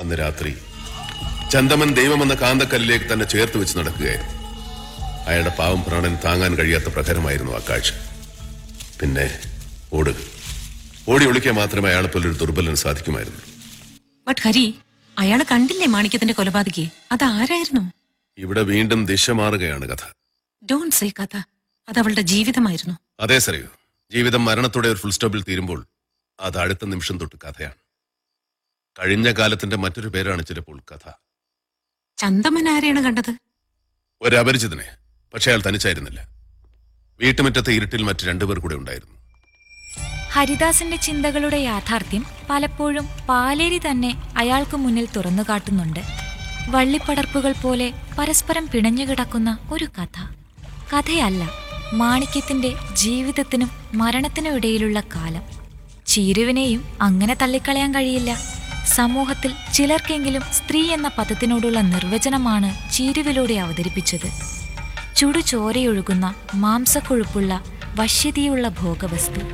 അന്ന് രാത്രി ചന്ദമൻ ദൈവമെന്ന കാന്തക്കല്ലിലേക്ക് തന്നെ ചേർത്ത് വെച്ച് നടക്കുകയായിരുന്നു അയാളുടെ പാവം പ്രാണൻ താങ്ങാൻ കഴിയാത്ത പ്രഹരമായിരുന്നു ആ കാഴ്ച പിന്നെ ഓടുക ഓടി ഒളിക്കാൻ മാത്രമേ അയാളെ പോലൊരു ദുർബലന് സാധിക്കുമായിരുന്നു ബട്ട് ഹരി അയാളെ കണ്ടില്ലേ മാണിക്യത്തിന്റെ കൊലപാതകയെ അതാരായിരുന്നു ഇവിടെ വീണ്ടും ദിശ മാറുകയാണ് കഥ ഡോണ്ട് സേ കഥ അത് അവളുടെ ജീവിതമായിരുന്നു അതേ സറിയോ ജീവിതം മരണത്തോടെ ഒരു ഫുൾ സ്റ്റോപ്പിൽ തീരുമ്പോൾ അത് അടുത്ത നിമിഷം തൊട്ട് കഥയാണ് കഴിഞ്ഞ കാലത്തിന്റെ മറ്റൊരു പേരാണ് ചിലപ്പോൾ കഥ ചന്തമൻ ആരെയാണ് കണ്ടത് ഒരു അപരിചിതനെ പക്ഷെ അയാൾ തനിച്ചായിരുന്നില്ല വീട്ടുമുറ്റത്തെ ഇരുട്ടിൽ മറ്റു രണ്ടുപേർ കൂടെ ഉണ്ടായിരുന്നു ഹരിദാസിന്റെ ചിന്തകളുടെ യാഥാർത്ഥ്യം പലപ്പോഴും പാലേരി തന്നെ അയാൾക്ക് മുന്നിൽ തുറന്നു കാട്ടുന്നുണ്ട് വള്ളിപ്പടർപ്പുകൾ പോലെ പരസ്പരം പിണഞ്ഞുകിടക്കുന്ന ഒരു കഥ കഥയല്ല മാണിക്യത്തിന്റെ ജീവിതത്തിനും മരണത്തിനും ഇടയിലുള്ള കാലം ചീരുവിനെയും അങ്ങനെ തള്ളിക്കളയാൻ കഴിയില്ല സമൂഹത്തിൽ ചിലർക്കെങ്കിലും സ്ത്രീ എന്ന പദത്തിനോടുള്ള നിർവചനമാണ് ചീരുവിലൂടെ അവതരിപ്പിച്ചത് ചുടുചോരയൊഴുകുന്ന മാംസക്കൊഴുപ്പുള്ള വശ്യതയുള്ള ഭോഗവസ്തു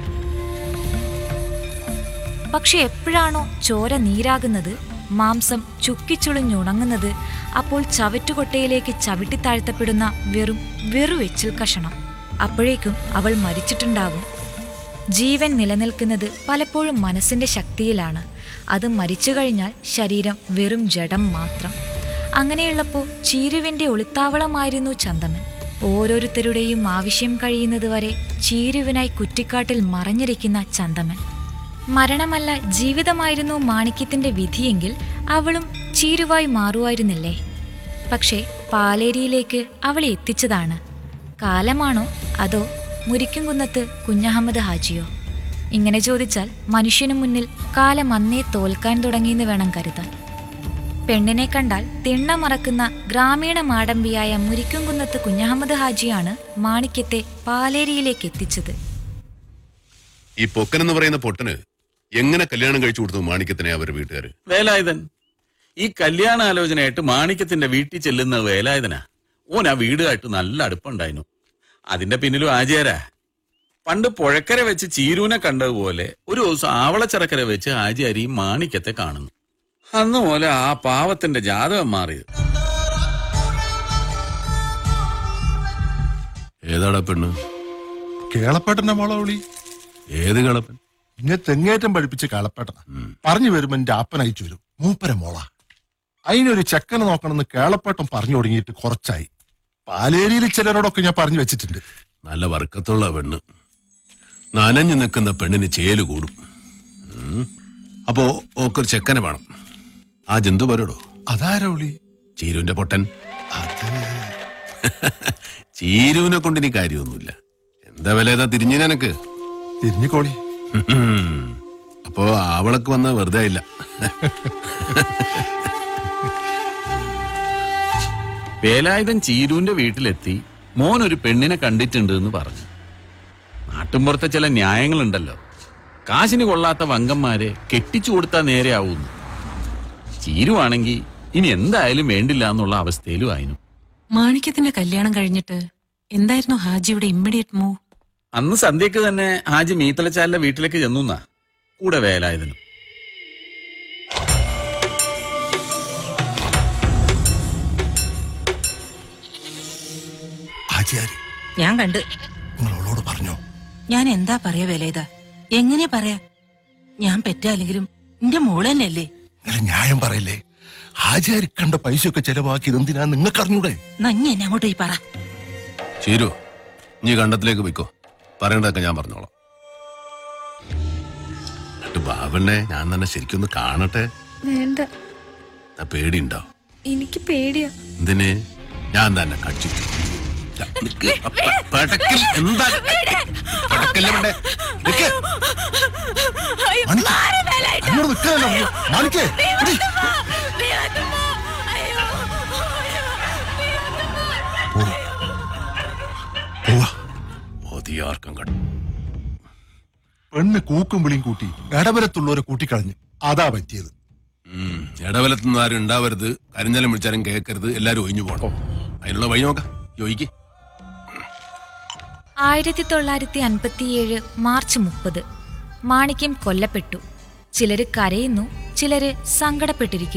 പക്ഷെ എപ്പോഴാണോ ചോര നീരാകുന്നത് മാംസം ചുക്കിച്ചുളിഞ്ഞുണങ്ങുന്നത് അപ്പോൾ ചവറ്റുകൊട്ടയിലേക്ക് ചവിട്ടിത്താഴ്ത്തപ്പെടുന്ന വെറും വെറുവെച്ചിൽ കഷണം അപ്പോഴേക്കും അവൾ മരിച്ചിട്ടുണ്ടാകും ജീവൻ നിലനിൽക്കുന്നത് പലപ്പോഴും മനസ്സിന്റെ ശക്തിയിലാണ് അത് മരിച്ചു കഴിഞ്ഞാൽ ശരീരം വെറും ജഡം മാത്രം അങ്ങനെയുള്ളപ്പോൾ ചീരുവിന്റെ ഒളിത്താവളമായിരുന്നു ചന്ദമൻ ഓരോരുത്തരുടെയും ആവശ്യം കഴിയുന്നതുവരെ ചീരുവിനായി കുറ്റിക്കാട്ടിൽ മറഞ്ഞിരിക്കുന്ന ചന്ദമൻ മരണമല്ല ജീവിതമായിരുന്നു മാണിക്യത്തിന്റെ വിധിയെങ്കിൽ അവളും ചീരുവായി മാറുമായിരുന്നില്ലേ പക്ഷേ പാലേരിയിലേക്ക് അവളെ എത്തിച്ചതാണ് കാലമാണോ അതോ മുരിക്കുംകുന്നത്ത് കുഞ്ഞഹമ്മദ് ഹാജിയോ ഇങ്ങനെ ചോദിച്ചാൽ മനുഷ്യനു മുന്നിൽ കാലം അന്നേ തോൽക്കാൻ തുടങ്ങിയെന്ന് വേണം കരുതാൻ പെണ്ണിനെ കണ്ടാൽ തിണ്ണ മറക്കുന്ന ഗ്രാമീണ മാടമ്പിയായ മുരിക്കുംകുന്നത്ത് കുഞ്ഞഹമ്മദ് ഹാജിയാണ് മാണിക്യത്തെ പാലേരിയിലേക്ക് എത്തിച്ചത് ഈ പൊക്കൻ എന്ന് പറയുന്ന പൊട്ടന് എങ്ങനെ കല്യാണം കഴിച്ചു കൊടുത്തു മാണിക്യത്തിനെ അവരുടെ വീട്ടുകാര് വേലായുധൻ ഈ കല്യാണാലോചനയായിട്ട് മാണിക്യത്തിന്റെ വീട്ടിൽ ചെല്ലുന്ന വേലായുധനാ ഓൻ ആ വീടുമായിട്ട് നല്ല അടുപ്പുണ്ടായിരുന്നു അതിന്റെ പിന്നിലും ആചാരാ പണ്ട് പുഴക്കര വെച്ച് ചീരൂനെ കണ്ടതുപോലെ ഒരു ദിവസം ആവളച്ചിറക്കര വെച്ച് ആചാരി മാണിക്യത്തെ കാണുന്നു അന്ന് പോലെ ആ പാവത്തിന്റെ ജാതകം മാറിയത് ഏതാടാ പെണ്ണ് കേളപ്പേട്ടന്റെ മോളെ വിളി ഏത് കളപ്പൻ ഇന്നെ തെങ്ങേറ്റം പഠിപ്പിച്ച് കേളപ്പേട്ടനാ പറഞ്ഞു വരുമ്പോ എന്റെ അപ്പൻ അയച്ചു വരും മൂപ്പര മോള അതിനൊരു ചെക്കനെ നോക്കണമെന്ന് കേളപ്പേട്ടൻ പറഞ്ഞു തുടങ്ങിയിട്ട് കുറച്ചായി പാലേരിയിൽ ചിലരോടൊക്കെ ഞാൻ പറഞ്ഞു വെച്ചിട്ടുണ്ട് നല്ല വർക്കത്തുള്ള പെണ്ണ് നനഞ്ഞു നിൽക്കുന്ന പെണ്ണിന് ചേല് കൂടും ഉം. അപ്പോ ഓക്കൊരു ചെക്കനെ വേണം ആ ജന്തു വരോടോ അതാരാ വിളി ചീരുവിന്റെ പൊട്ടൻ അത് ചീരുവിനെ കൊണ്ട് ഇനി കാര്യമൊന്നുമില്ല എന്താ വില ഏതാ തിരിഞ്ഞു നിനക്ക് തിരിഞ്ഞുകോളി ഉം. അപ്പോ അവളക്ക് വന്ന വെറുതെ ഇല്ല വേലായുധൻ ചീരുവിന്റെ വീട്ടിലെത്തി മോൻ ഒരു പെണ്ണിനെ കണ്ടിട്ടുണ്ട് എന്ന് പറഞ്ഞു നാട്ടുമ്പുറത്തെ ചില ന്യായങ്ങളുണ്ടല്ലോ കാശിന് കൊള്ളാത്ത വങ്കന്മാരെ കെട്ടിച്ചു കൊടുത്താൽ നേരെ ആവുന്നു ചീരുവാണെങ്കിൽ ഇനി എന്തായാലും വേണ്ടില്ല എന്നുള്ള അവസ്ഥയിലും ആയിരുന്നു മാണിക്യത്തിന്റെ കല്യാണം കഴിഞ്ഞിട്ട് എന്തായിരുന്നു ഹാജിയുടെ ഇമ്മീഡിയറ്റ് മൂവ് അന്ന് സന്ധ്യക്ക് തന്നെ ഹാജി മീത്തലച്ചാലിന്റെ വീട്ടിലേക്ക് ചെന്നുന്നാ കൂടെ വേലായുധനും ആചാരി ഞാൻ കണ്ട് നിങ്ങളോട് പറഞ്ഞോ ഞാൻ എന്താ പറയാ വിലയതാ എങ്ങനെ പറയാ ഞാൻ പെറ്റാല്ലെങ്കിലും എന്റെ മോള് തന്നെയല്ലേ നിങ്ങൾ ന്യായം പറയില്ലേ ആചാരി കണ്ട പൈസയൊക്കെ ചെലവാക്കിയത് എന്തിനാ നിങ്ങൾക്ക് അറിഞ്ഞൂടെ നഞ്ഞ എന്നെ അങ്ങോട്ട് പോയി പറ ചീരു നീ കണ്ടത്തിലേക്ക് പോയിക്കോ പറയണ്ടതൊക്കെ ഞാൻ പറഞ്ഞോളാം എന്നിട്ട് ബാബണ്ണെ ഞാൻ തന്നെ ശരിക്കൊന്ന് കാണട്ടെ വേണ്ട ആ പേടിയുണ്ടോ എനിക്ക് പേടിയാ എന്തിന് ഞാൻ തന്നെ കടിച്ചു പടക്കൽ എന്താ പടക്കല്ലേ വേണ്ടേ നിക്ക്. മാണിക്ക്, അങ്ങോട്ട് നിൽക്കാനല്ലോ മാണിക്കേ എടി, പോവാ മോദിയാർക്കം കണ്ടു പെണ്ണ് കൂക്കും വിളിയും കൂട്ടി ഇടവരത്തുള്ളവരെ കൂട്ടിക്കളഞ്ഞു അതാ പറ്റിയത് ഉം. ഇടവലത്തുനിന്ന് ആരും ഉണ്ടാവരുത് കരിഞ്ഞലം വിളിച്ചാലും കേൾക്കരുത് എല്ലാരും ഒഴിഞ്ഞു പോണം അതിനുള്ള വഴി നോക്കാം യോയിക്ക് ആയിരത്തി തൊള്ളായിരത്തി അൻപത്തിയേഴ് മാർച്ച് മുപ്പത് മാണിക്യം കൊല്ലപ്പെട്ടു ചിലര് കരയുന്നു ചിലര് സങ്കടപ്പെട്ടിരിക്കുന്നു